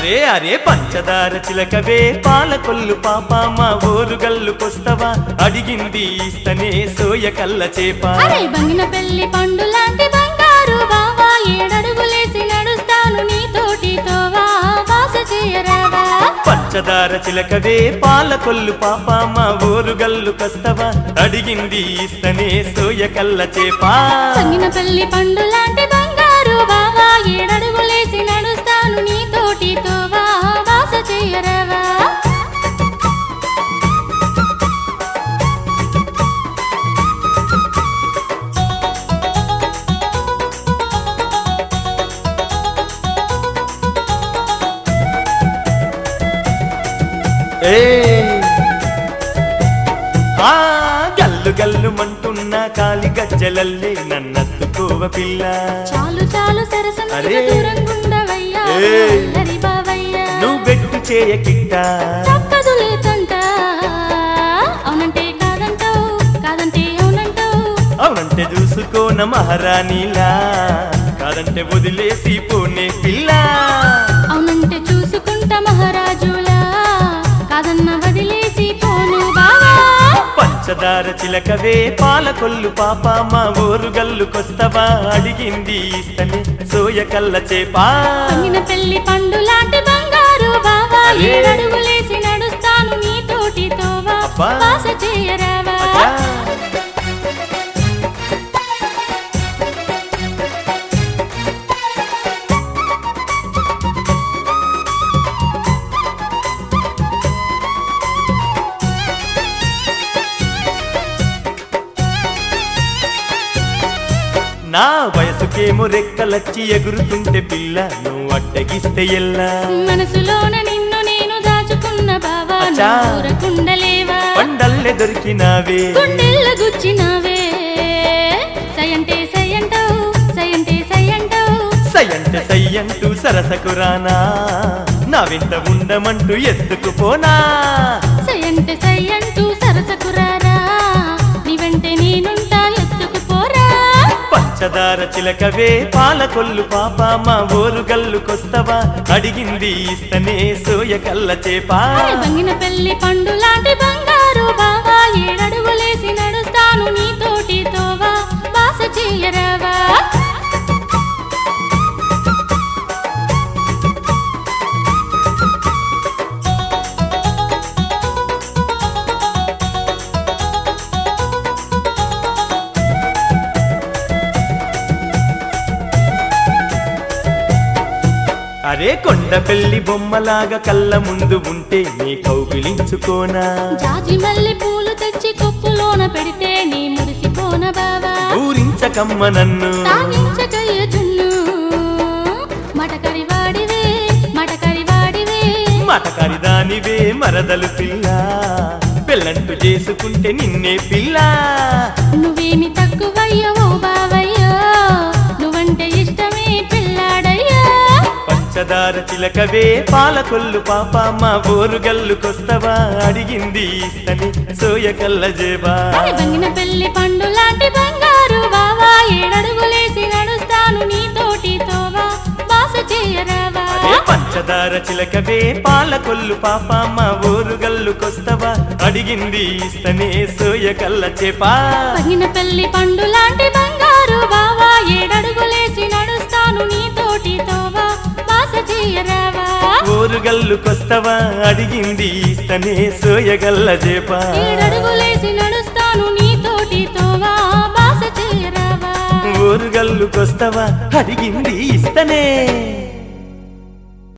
అరే అరే పంచదార చిలకవే పాలకొల్లు పాప మా ఊరుగల్లుకొస్తవా అడిగింది ఇస్తనే సోయ కల్ల చేప అరే బంగిన పెళ్లి పండు లాంటి బంగారు బావా ఏడడుగులేసి నడుస్తాను నీతోటి తోవా వాస చేయరావా పంచదార చిలకవే పాలకొల్లు పాప మా ఊరుగల్లుకొస్తవా అడిగింది ఇస్తనే సోయ కల్ల చేప బంగిన పెళ్లి పండు లాంటి బంగారు బావా ఏడడుగులేసి నడుస్తాను నీతోటి తోవా వాస చేయరావా ఏ ఆ గల్లు గల్లు మంటున్న కాలి గజ్జలల్లే నన్నత్తుకోవ పిల్ల చాలు చాలు సరసం అరే. దూరంగుండవయ్యా ఏయ్. అల్లరి బావయ్యా నువ్వు బెట్టు చేయకిట్టా తప్పదులే తంట అవునంటే కాదంటావు కాదంటే అవునంటావు అవునంటే చూసుకోన మహారాణిలా కాదంటే వదిలేసి పోనే పిల్ల అవునంటే చూసుకుంటా మహారాజులా కాదన్న వదిలేసి పోను బావా పంచదార చిలకవే పాలకొల్లు పాప మా ఊరు గల్లుకొస్తవా అడిగింది ఇస్తనే సోయ కల్ల చేపా పంగిన పెళ్లి పండు లాంటి బంగారు బావా అరే. ఏడడుగులేసి నడుస్తాను నీతోటి తోవా అబ్బా. వాస చేయరావా అచ్చా. నా వయసుకేమో రెక్కలచ్చి ఎగురుతుంటే పిల్ల నువ్వు అడ్డగిస్తే ఎల్లా మనసులోన నిన్ను నేను దాచుకున్న బావా అచ్చా. కుండలేవా పండల్లే దొరికినావే గుండెల్ల గుచ్చినావే సయంటే సయంటావు సయంటే సయంటావు సయ్యంటే సయ్యంటూ సరసకు రానా నా వెంట ఉండమంటూ ఎత్తుకు పోనా సయంటే సయంటూ సరసకు రారా నీ వెంటే నేనుంటా ఎత్తుకు పోరా పంచదార చిలకవే పాలకొల్లు పాప మా ఊరు గల్లుకొస్తవా అడిగింది ఇస్తనే సోయ కల్ల చేపా అరే బంగిన పెళ్లి పండు లాంటి బంగారు బావా ఏడడుగులేసి నడుస్తాను నీతోటి తోవా వాస చేయరావా అరే కొండ పెళ్లి బొమ్మలాగా కళ్ళ ముందు ఉంటే నీ కౌగిలించుకోనా జాజి మల్లె పూలు తెచ్చి కొప్పులోన పెడితే నీ మురిసిపోన బావా ఊరించకమ్మ నన్ను తాగించకయ్య చున్ను మటకరి వాడివే మటకరి వాడివే మటకారి దానివే మరదలు పిల్ల పెళ్ళంటూ చేసుకుంటే నిన్నే పిల్ల నువ్వేమి తక్కువయ్యవో బావయ్యో నువ్వంటే ఇష్టమే పిల్లాడయ్యా పంచదార చిలకవే పాలకొల్లు పాప మా ఊరు గల్లుకొస్తవా అడిగింది ఇస్తని సోయ కల్ల జేబా అరే బంగిన పెళ్లి పండు లాంటి బంగారు బావా ఏడడుగులేసి నడుస్తాను నీతోటి తోవా వాస చేయరావా అదే పంచదార చిలకవే పాలకొల్లు పాప మా ఊరు గల్లుకొస్తవా అడిగింది ఇస్తనే సోయ కల్ల చేపా బంగిన పెళ్లి పండు లాంటి బంగారు బావా ఏడడుగులేసి నడుస్తాను నీతోటి తోవా వాస చేయరావా ఊరు గల్లుకొస్తవా అడిగింది ఇస్తనే సోయ గల్ల చేపా ఏడడుగులేసి నడుస్తాను నీతోటి తోవా వాస చేయరావా ఊరు గల్లుకొస్తవా అడిగింది ఇస్తనే